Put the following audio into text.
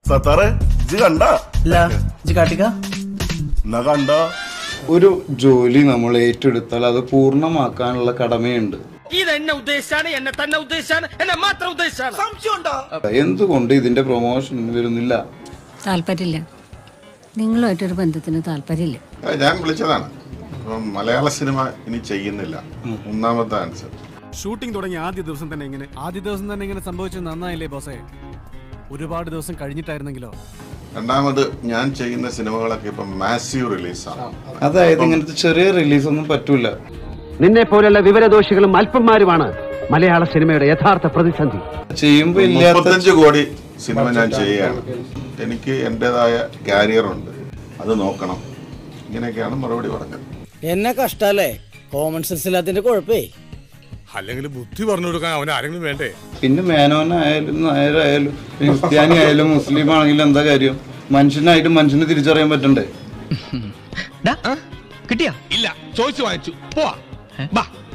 സത്താറെ ഇജ് കണ്ട ഇല്ല ഇജ്ജ് കാട്ടിക്ക എന്നാ കണ്ട ഒരു ജോലി നമ്മൾ ഏറ്റെടുത്താൽ അത് പൂർണ്ണമാക്കാനുള്ള കടമയുണ്ട് ഇത് എന്നെ ഉദ്ദേശിച്ചാണ് എന്നെ തന്നെ ഉദ്ദേശിച്ചാണ് എന്നെ മാത്രം ഉദ്ദേശിച്ചാണ് എന്തുകൊണ്ട് ഇതിന്റെ പ്രൊമോഷൻ വരുന്നില്ല താല്പര്യമില്ല നിങ്ങളുമായിട്ടൊരു ബന്ധത്തിന് താല്പര്യമില്ല ആ, ഞാൻ വിളിച്ചതാണ് അപ്പം മലയാള സിനിമ ഇനി ചെയ്യുന്നില്ല ഒന്നാമത്തെ ആൻസർ ഷൂട്ടിംഗ് തുടങ്ങിയ ആദ്യ ദിവസം തന്നെ ഇങ്ങനെ ആദ്യ ദിവസം തന്നെ ഇങ്ങനെ സംഭവിച്ചത് നന്നായില്ലേ ബോസേ ഒരുപാട് ദിവസം കഴിഞ്ഞിട്ടായിരുന്നെങ്കിലോ രണ്ടാമത് ഞാൻ ചെയ്യുന്ന സിനിമകളൊക്കെ ഇപ്പം മാസീവ് റിലീസാണ് അതായത് ഇങ്ങനത്തെ ചെറിയ റിലീസ് ഒന്നും പറ്റൂല നിന്നെ പോലുള്ള വിവരദോഷികളും അല്പന്മാരുമാണ് മലയാള സിനിമയുടെ യഥാർത്ഥ പ്രതിസന്ധി ചെയ്യുമ്പോ ഇല്ലാത്ത മുപ്പത്തഞ്ച് കോടി സിനിമ ഞാൻ ചെയ്യുകയാണ് എനിക്ക് എൻ്റെതായ കാരിയറുണ്ട് അത് നോക്കണം ഇങ്ങനെയൊക്കെയാണ് മറുപടി പറഞ്ഞത് എന്നെ കഷ്ടല്ലേ കോമൺ സെൻസ് ഇല്ലാത്തതിന്റെ കുഴപ്പേ അല്ലെങ്കിൽ ബുദ്ധി പറഞ്ഞു കൊടുക്കാൻ അവൻ ആരെങ്കിലും വേണ്ടേ പിന്നെ മേനോനായാലും നായരായാലും ക്രിസ്ത്യാനി ആയാലും മുസ്ലിം ആണെങ്കിലും എന്താ കാര്യം മനുഷ്യനായിട്ട് മനുഷ്യനെ തിരിച്ചറിയാൻ പറ്റണ്ടേ കിട്ടിയാ ഇല്ല ചോദിച്ചു വാങ്ങിച്ചു പോവാ